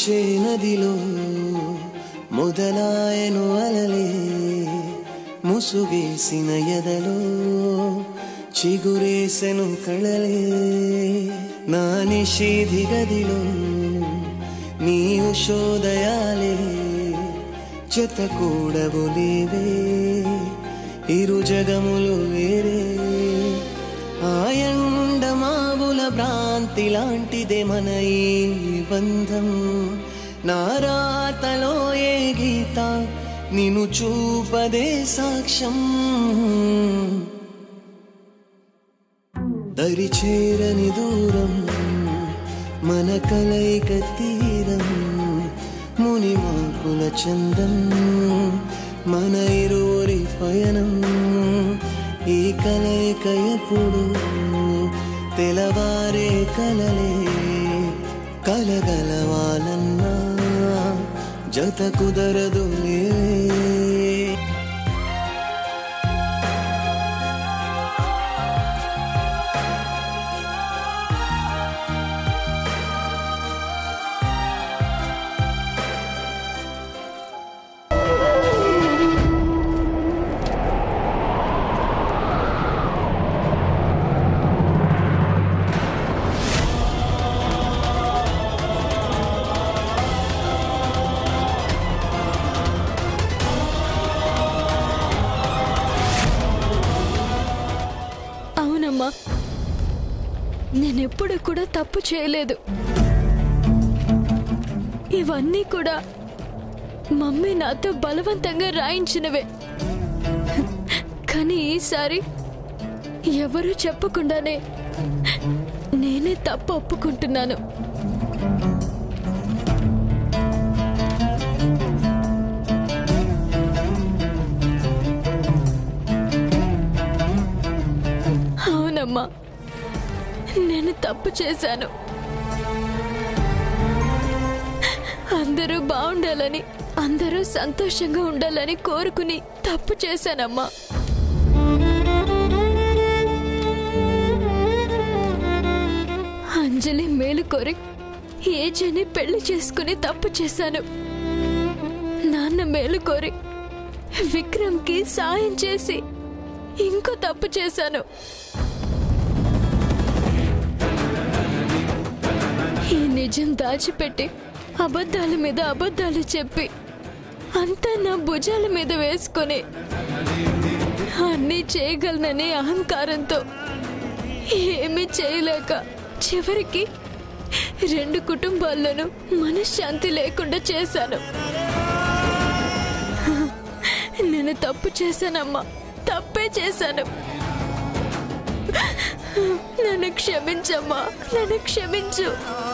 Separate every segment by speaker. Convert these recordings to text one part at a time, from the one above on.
Speaker 1: వచ్చే నదిలో మొదలాయను అలలే ముసుగేసిన ఎదలో చిగురేసెను కళలే నా నిషేధి గదిలో నీ ఉషోదయాలే జత కూడవు లేవే ఇరు జగములు వేరే ఆయండ మావుల భ్రాంతి లాంటిదే మన ఈ బంధం నారాతలో ఏ గీత నిన్ను చూపదే సాక్ష్యం దరి చేరని దూరం మన కలయిక తీరం ముని మాకుల చందం మన ఇరువురి పయనం ఈ కలయిక ఎప్పుడు తెలవారే కలలే కలగలవాలన్నా జత కుదరదులే
Speaker 2: అవునమ్మా నేనెప్పుడు కూడా తప్పు చేయలేదు ఇవన్నీ కూడా మమ్మీ నాతో బలవంతంగా రాయించినవే కానీ ఈసారి ఎవరు చెప్పకుండానే నేనే తప్పు ఒప్పుకుంటున్నాను అవునమ్మా నేను తప్పు చేశాను అందరూ బాగుండాలని అందరూ సంతోషంగా ఉండాలని కోరుకుని తప్పు చేశానమ్మా అంజలి మేలు కోరి ఏజని పెళ్లి చేసుకుని తప్పు చేశాను నాన్న మేలు కోరి విక్రమ్కి సాయం చేసి ఇంకో తప్పు చేశాను ఈ నిజం దాచిపెట్టి అబద్ధాల మీద అబద్ధాలు చెప్పి అంతా నా భుజాల మీద వేసుకొని అన్నీ చేయగలననే అహంకారంతో ఏమీ చేయలేక చివరికి రెండు కుటుంబాల్లోనూ మనశ్శాంతి లేకుండా చేశాను నేను తప్పు చేశానమ్మా తప్పే చేశాను నన్ను క్షమించమ్మా నన్ను క్షమించు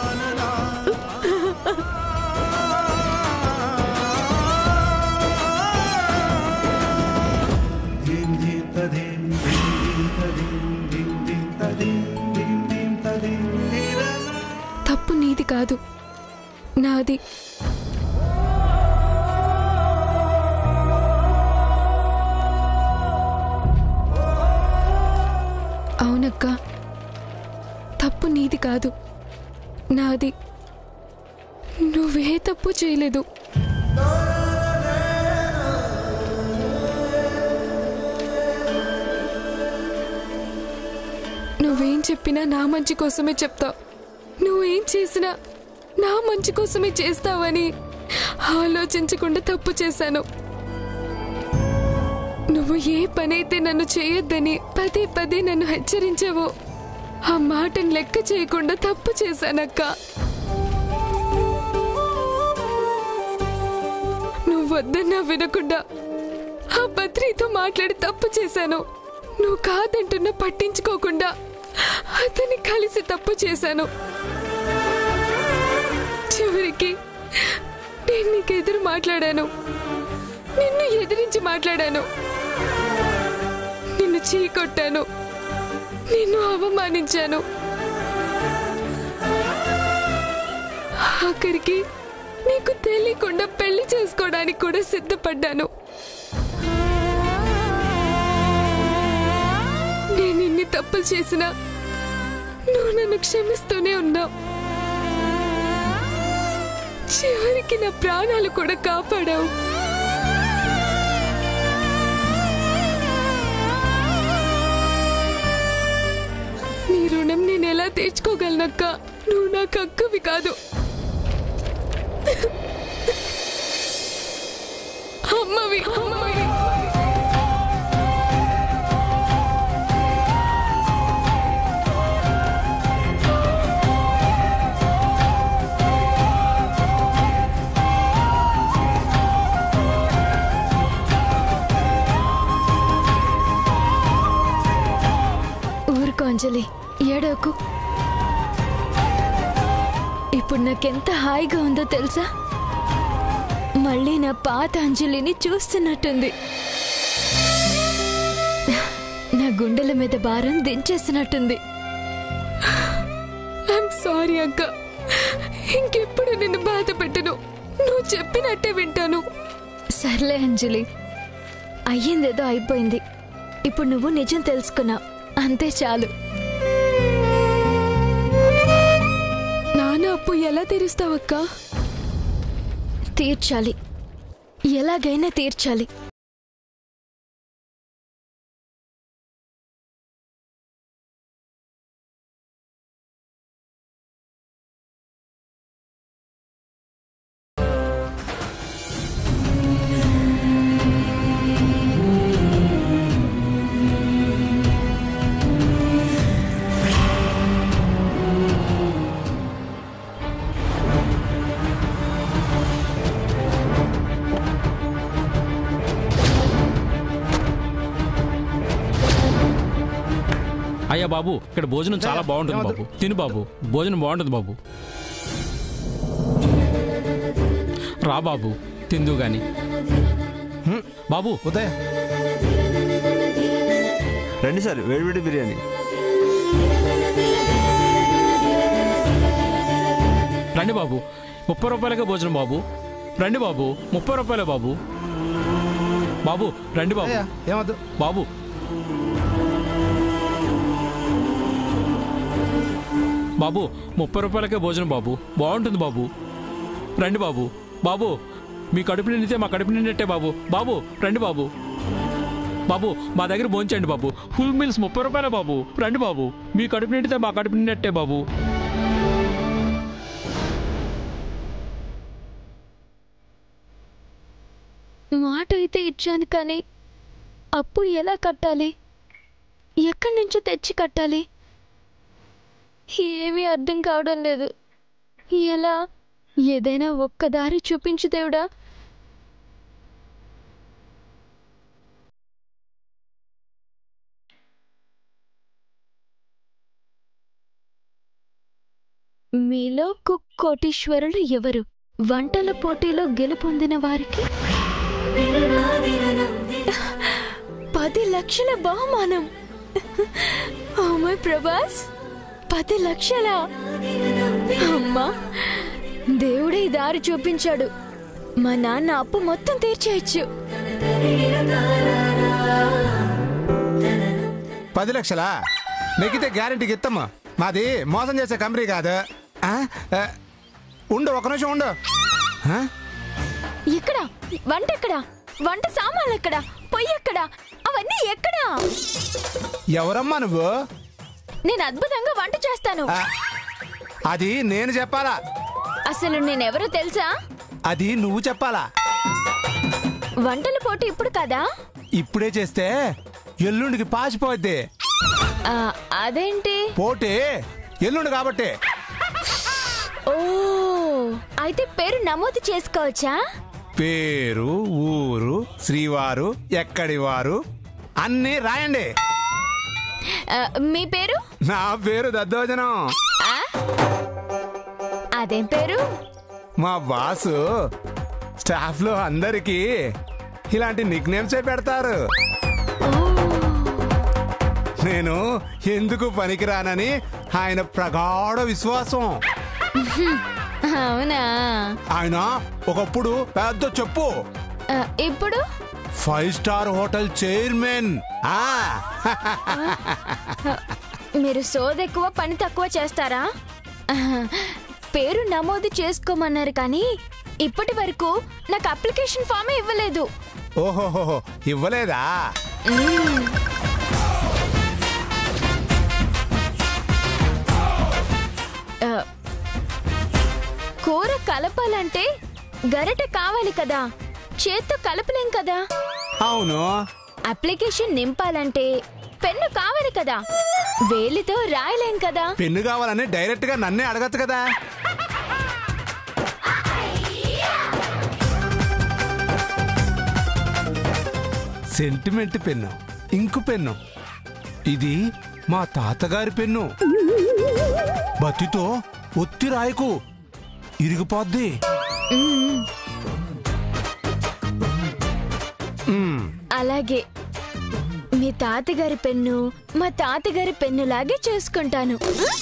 Speaker 2: తప్పు నీది కాదు నాది అవునక్క తప్పు నీది కాదు నాది నువ్వే తప్పు చేయలేదు నువ్వేం చెప్పినా నా మంచి కోసమే చెప్తావు నువ్వేం చేసినా నా మంచి కోసమే చేస్తావని ఆలోచించకుండా తప్పు చేశాను నువ్వు ఏ పనైతే నన్ను చేయొద్దని పదే పదే నన్ను హెచ్చరించావో ఆ మాటను లెక్క చేయకుండా తప్పు చేశానక్క నువ్వు వద్దన్నా వినకుండా ఆ పత్రితో మాట్లాడి తప్పు చేశాను నువ్వు కాదంటున్నా పట్టించుకోకుండా అతన్ని కలిసి తప్పు చేశాను చివరికి నేను నీకు ఎదురు మాట్లాడాను నిన్ను ఎదిరించి మాట్లాడాను నిన్ను చీకొట్టాను నిన్ను అవమానించాను ఆఖరికి నీకు తెలియకుండా పెళ్లి చేసుకోవడానికి కూడా సిద్ధపడ్డాను నేను ఇన్ని తప్పులు చేసినా నువ్వు నన్ను క్షమిస్తూనే ఉన్నావు చివరికి నా ప్రాణాలు కూడా కాపాడావు నీ రుణం నేను ఎలా తీర్చుకోగలనక్క నువ్వు నాకు అక్కవి కాదు అమ్మవి అమ్మవి
Speaker 3: ఊరుకో అంజలి ఏడోకు ఇప్పుడు నాకెంత హాయిగా ఉందో తెలుసా మళ్ళీ నా పాత అంజలిని చూస్తున్నట్టుంది నా గుండెల మీద భారం దించేసినట్టుంది
Speaker 2: ఐఎమ్ సారీ అక్క ఇంకెప్పుడు నిన్ను బాధ పెట్టను నువ్వు చెప్పినట్టే వింటాను
Speaker 3: సర్లే అంజలి అయ్యిందేదో అయిపోయింది ఇప్పుడు నువ్వు నిజం తెలుసుకున్నావు అంతే చాలు
Speaker 2: నాన్న అప్పు ఎలా తీరుస్తావక్క
Speaker 3: తీర్చాలి ఎలాగైనా తీర్చాలి
Speaker 4: అయ్యా బాబు ఇక్కడ భోజనం చాలా బాగుంటుంది బాబు తిను బాబు భోజనం బాగుంటుంది బాబు రా బాబు తిందు గాని బాబు
Speaker 5: ఉదయ్
Speaker 6: రండి సార్ వేడివేడి బిర్యానీ
Speaker 4: రండి బాబు ముప్పై రూపాయలకే భోజనం బాబు రండి బాబు ముప్పై రూపాయలే బాబు బాబు రండి బాబు
Speaker 5: అయ్యా ఏమద్దు
Speaker 4: బాబు బాబు ముప్పై రూపాయలకే భోజనం బాబు బాగుంటుంది బాబు రండి బాబు బాబు మీ కడుపు నిండితే మా కడుపు నిండినట్టే బాబు బాబు రండి బాబు బాబు మా దగ్గర భోంచండి బాబు ఫుల్ మీల్స్ ముప్పై రూపాయలే బాబు రండి బాబు మీ కడుపు నిండితే మా కడుపు నిండినట్టే బాబు
Speaker 3: మాట అయితే ఇచ్చాను కానీ అప్పు ఎలా కట్టాలి ఎక్కడి నుంచో తెచ్చి కట్టాలి ఏమీ అర్థం కావడం లేదు ఎలా ఏదైనా ఒక్క దారి చూపించు దేవుడా మీలో కుక్ కోటీశ్వరులు ఎవరు వంటల పోటీలో గెలుపొందిన వారికి పది లక్షల బహుమానం ఓ మై ప్రభాస్ పది లక్షల అమ్మా దేవుడే ఈ దారి చూపించాడు మా నాన్న అప్పు మొత్తం తీర్చేయచ్చు
Speaker 5: పది లక్షలా నెగితే గ్యారంటీకి ఇస్తాము మాది మోసం చేసే కంపెనీ కాదు ఆ? ఆ, ఉండు ఒక నిమిషం ఉండు ఆ?
Speaker 3: ఎక్కడ వంట ఎక్కడ వంట సామాన్లు ఎక్కడ పొయ్యి ఎక్కడ అవన్నీ ఎక్కడ
Speaker 5: ఎవరమ్మా నువ్వు
Speaker 3: నేను అద్భుతంగా వంట చేస్తాను
Speaker 5: ఆ, అది నేను చెప్పాలా
Speaker 3: అసలు నేనెవరో తెలుసా
Speaker 5: అది నువ్వు చెప్పాలా
Speaker 3: వంటల పోటీ ఇప్పుడు కదా
Speaker 5: ఇప్పుడే చేస్తే ఎల్లుండికి పాసిపోద్ది
Speaker 3: ఆ, అదేంటి
Speaker 5: పోటీ ఎల్లుండి కాబట్టి
Speaker 3: ఓ అయితే పేరు నమోదు చేసుకోవచ్చా
Speaker 5: పేరు ఊరు శ్రీవారు ఎక్కడి వారు అన్నీ రాయండి
Speaker 3: ఆ, మీ పేరు
Speaker 5: నా పేరు దద్దోజనం
Speaker 3: ఆ? అదేం పేరు
Speaker 5: మా బాసు స్టాఫ్ లో అందరికి ఇలాంటి నిక్ నేమ్సే పెడతారు నేను ఎందుకు పనికిరానని ఆయన ప్రగాఢ విశ్వాసం
Speaker 3: అవునా
Speaker 5: ఆయన ఒకప్పుడు పెద్ద చెప్పు
Speaker 3: ఆ, ఇప్పుడు
Speaker 5: ఫైవ్ స్టార్ హోటల్ చైర్మన్ ఆ
Speaker 3: మీరు సోదెక్కువ పని తక్కువ చేస్తారా పేరు నమోదు చేసుకోమన్నారు కానీ ఇప్పటి వరకు నాకు అప్లికేషన్ ఫామే ఇవ్వలేదు
Speaker 5: ఓహోహోహో ఇవ్వలేదా
Speaker 3: ఆ, కూర కలపాలంటే గరిట కావాలి కదా చేత్తో కలపలేం కదా
Speaker 5: అవును
Speaker 3: అప్లికేషన్ నింపాలంటే పెన్ను కావాలి కదా వేలితో రాయలేం కదా
Speaker 5: పెన్ను కావాలని డైరెక్ట్ గా నన్నే అడగచ్చు కదా సెంటిమెంట్ పెన్ను ఇంకు పెన్ను ఇది మా తాతగారి పెన్ను బతితో ఒత్తి రాయకు ఇరిగిపోద్ది మ్మ్.
Speaker 3: అలాగే మీ తాతగారి పెన్ను మా తాతగారి పెన్నులాగే చేసుకుంటాను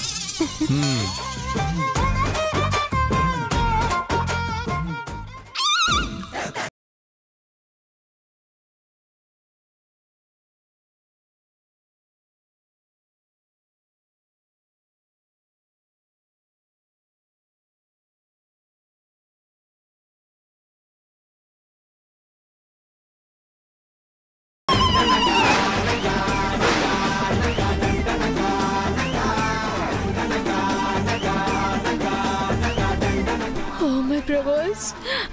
Speaker 3: ఓ మై ప్రభోస్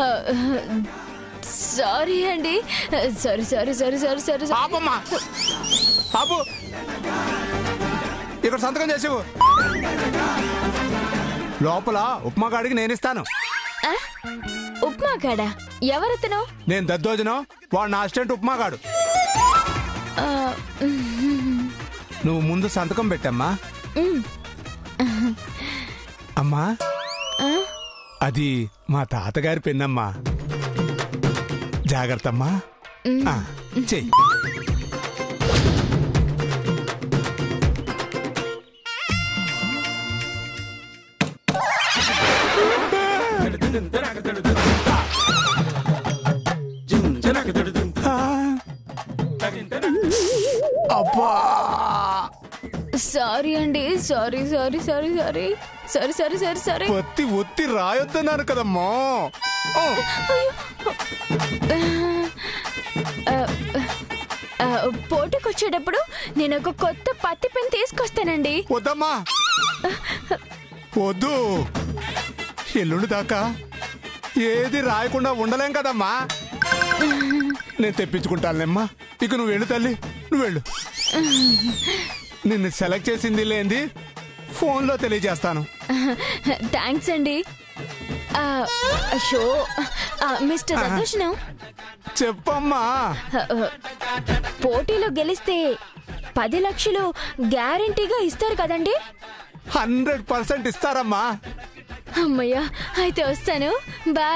Speaker 3: సారీ అండి sorry sorry sorry sorry sorry
Speaker 5: ఆపమ్మా ఆపు ఇక్కడ సంతకం చేసేవు లోపల ఉప్మా గాడికి నేను ఇస్తాను
Speaker 3: ఉప్మా కాడా ఎవరతను
Speaker 5: నేను దద్దోజనం వాడు నా అసిస్టెంట్ ఉప్మాగాడు
Speaker 3: ఆ,
Speaker 5: నువ్వు ముందు సంతకం పెట్టమ్మా అమ్మా
Speaker 3: ఆ?
Speaker 5: అది మా తాతగారి పెన్నమ్మా జాగ్రత్త అమ్మా ఆ, చెయ్యి ఆ. అబ్బా
Speaker 3: సారీ అండి sorry sorry sorry sorry sorry sorry sorry sorry
Speaker 5: ఒత్తి ఒత్తి రాయొద్దన్నాను కదమ్మా ఓ,
Speaker 3: ఆ, పోటీకి వచ్చేటప్పుడు నేను ఒక కొత్త పత్తి పెన్ తీసుకొస్తానండి
Speaker 5: వద్దమ్మా వద్దు ఎల్లుండి దాకా ఏది రాయకుండా ఉండలేం కదమ్మా నేను తెప్పించుకుంటానులేమ్మా ఇక నువ్వు వెళ్ళు తల్లి నువ్వు వెళ్ళు నిన్ను సెలెక్ట్ చేసింది లేంది ఫోన్లో తెలియజేస్తాను
Speaker 3: థ్యాంక్స్ అండి ఆ, షో ఆ, మిస్టర్ రఘుష్ణం
Speaker 5: చెప్పమ్మా
Speaker 3: పోటీలో గెలిస్తే పది లక్షలు గ్యారంటీగా ఇస్తారు కదండి
Speaker 5: హండ్రెడ్ పర్సెంట్ ఇస్తారమ్మా
Speaker 3: అమ్మయ్యా అయితే వస్తాను బాయ్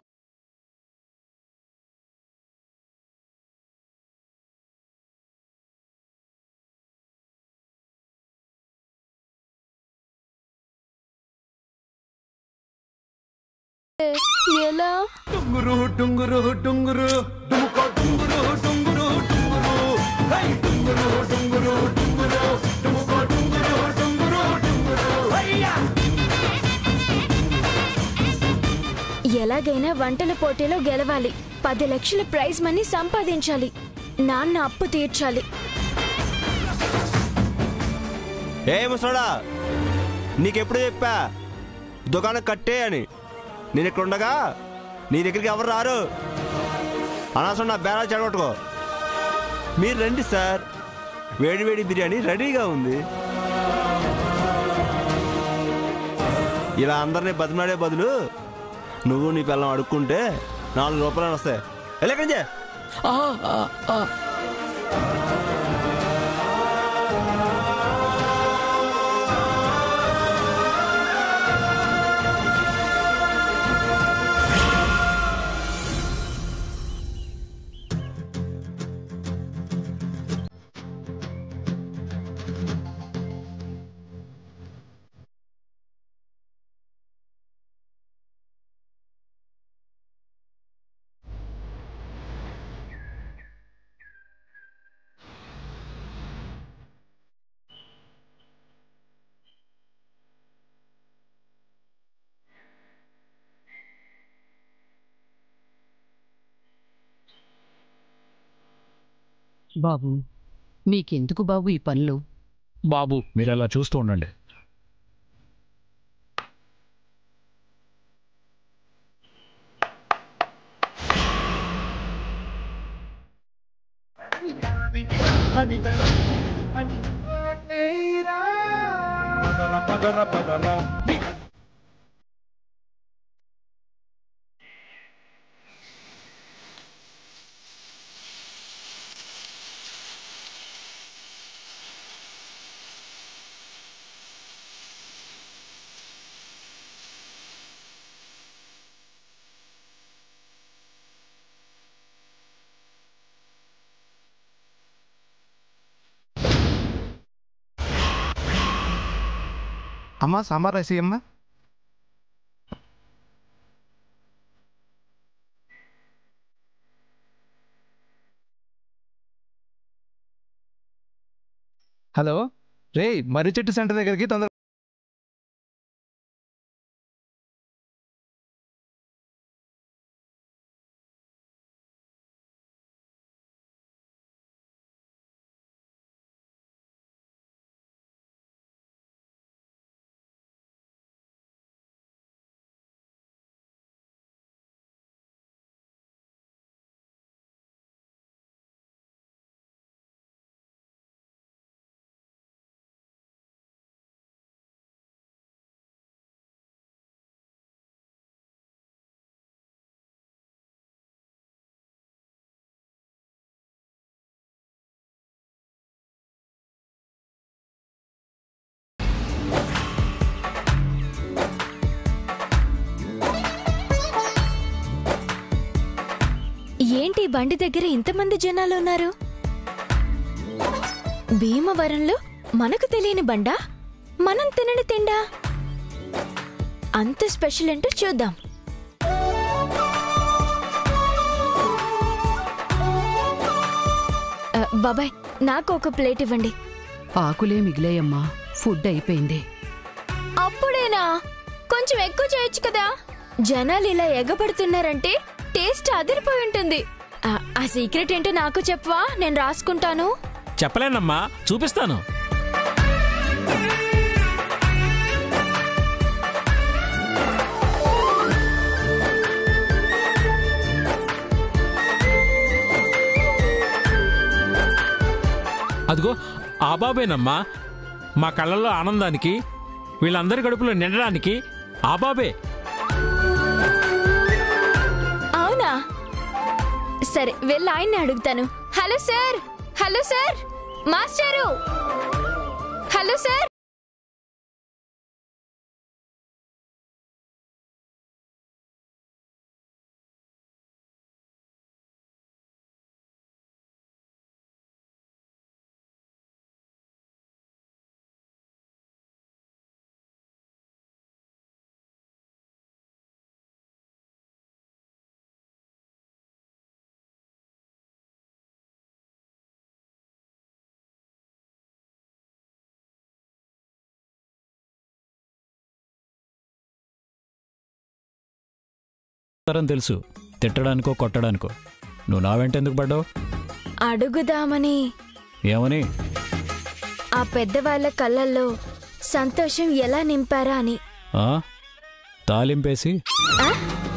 Speaker 3: ఎలా
Speaker 1: డుంగురు డుంగురు డుంగురు డుముకో డుంగురు డుంగురు డుంగురు హై డుంగురు డుంగురు డుంగురు డుముకో డుంగురు డుంగురు డుంగురు హయ్యా
Speaker 3: ఎలాగైనా వంటల పోటీలో గెలవాలి పది లక్షల ప్రైజ్ మనీ సంపాదించాలి నాన్న అప్పు తీర్చాలి
Speaker 6: ఏ ముసడా నీకెప్పుడు చెప్పా దుకాణం కట్టే అని నేను ఇక్కడ ఉండగా నీ దగ్గరికి ఎవరు రారు అనవసరం నా బేరా చెడగొట్టుకో మీరు రండి సార్ వేడి వేడి బిర్యానీ రెడీగా ఉంది ఇలా అందరినీ బతిమాడే బదులు నువ్వు నీ పిల్లం అడుక్కుంటే నాలుగు రూపాయలు వస్తాయి ఎలాగంజే
Speaker 7: బాబు మీకెందుకు బాబు ఈ పనులు
Speaker 4: బాబు మీరు అలా చూస్తూ ఉండండి
Speaker 5: అమ్మా సాంబార్ రైస్ అమ్మా హలో రే మర్రి చెట్టు సెంటర్ దగ్గరికి తొందర
Speaker 3: ఏంటి బండి దగ్గర ఇంతమంది జనాలు ఉన్నారు భీమవరంలో మనకు తెలియని బండా మనం తినని తిండా అంత స్పెషల్ ఏంటో చూద్దాం ఆ, బాబాయ్ నాకు ఒక ప్లేట్ ఇవ్వండి
Speaker 7: ఆకులే మిగిలాయమ్మా ఫుడ్ అయిపోయింది
Speaker 3: అప్పుడేనా కొంచెం ఎక్కువ చేయొచ్చు కదా జనాలు ఇలా ఎగబడుతున్నారంటే టేస్ట్ అదిరిపోయి ఉంటుంది ఆ, ఆ సీక్రెట్ ఏంటో నాకు చెప్పవా నేను రాసుకుంటాను
Speaker 4: చెప్పలేనమ్మా చూపిస్తాను అదిగో ఆ బాబేనమ్మా మా కళ్ళల్లో ఆనందానికి వీళ్ళందరి గడుపులో నిండడానికి ఆ బాబే
Speaker 3: అవునా సరే వెళ్ళి ఆయన్ని అడుగుతాను hello sir hello sir master hello sir
Speaker 4: తరం తెలుసు తిట్టడానికో కొట్టడానికో నువ్వు నా వెంట ఎందుకు పడ్డావు
Speaker 3: అడుగుదామని
Speaker 4: ఏమని
Speaker 3: ఆ పెద్దవాళ్ళ కళ్ళల్లో సంతోషం ఎలా నింపారా అని
Speaker 4: ఆ? తాలింపేసి
Speaker 3: ఆ?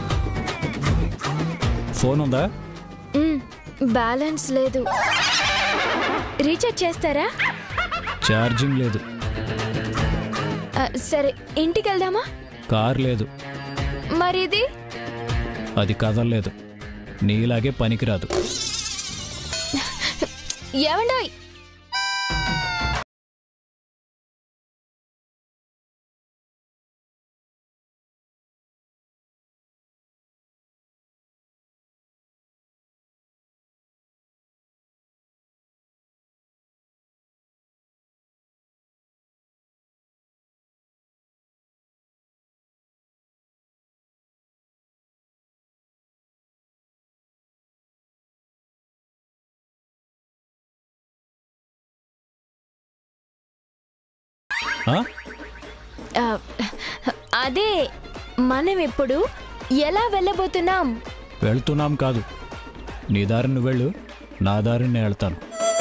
Speaker 4: ఫోన్ ఉందా
Speaker 3: మ్, బ్యాలెన్స్ లేదు రీఛార్జ్ చేస్తారా
Speaker 4: ఛార్జింగ్ లేదు
Speaker 3: ఆ, సరే ఇంటికి వెళ్దామా
Speaker 4: కార్ లేదు
Speaker 3: మరి ఇది
Speaker 4: అది కదలలేదు నీలాగే పనికిరాదు
Speaker 3: ఏమండాయ్
Speaker 4: ఆ?
Speaker 3: ఆ, అదే మనం ఇప్పుడు ఎలా వెళ్ళబోతున్నాం
Speaker 4: వెళ్తున్నాం కాదు నీ దారిని నువ్వు వెళ్ళు నా దారిని నేను వెళ్తాను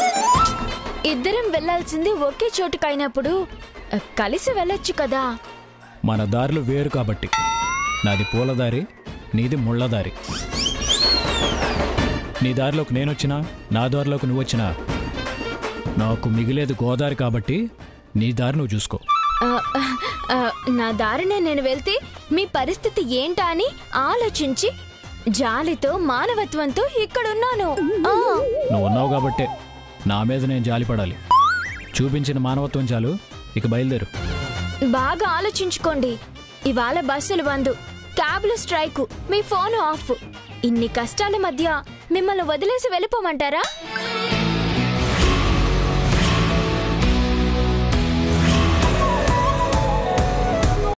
Speaker 3: ఇద్దరం వెళ్ళాల్సింది ఒకే చోటుకైనప్పుడు ఆ, కలిసి వెళ్ళొచ్చు కదా
Speaker 4: మన దారులు వేరు కాబట్టి నాది పూలదారి నీది ముళ్ళదారి నీ దారిలోకి నేనొచ్చినా నా దారిలోకి నువ్వు వచ్చినా నాకు మిగిలేది గోదారి కాబట్టి నీ దారి నువ్వు చూసుకో
Speaker 3: ఆ, ఆ, ఆ, నా దారినే నేను వెళ్తే మీ పరిస్థితి ఏంటా అని ఆలోచించి జాలితో మానవత్వంతో ఇక్కడున్నాను ఆ,
Speaker 4: నువ్వు ఉన్నావు కాబట్టే నా మీద నేను జాలిపడాలి చూపించిన మానవత్వం చాలు ఇక బయలుదేరు
Speaker 3: బాగా ఆలోచించుకోండి ఇవాళ బస్సులు బంద్ క్యాబ్లు స్ట్రైకు మీ ఫోన్ ఆఫ్ ఇన్ని కష్టాల మధ్య మిమ్మల్ని వదిలేసి వెళ్ళిపోమంటారా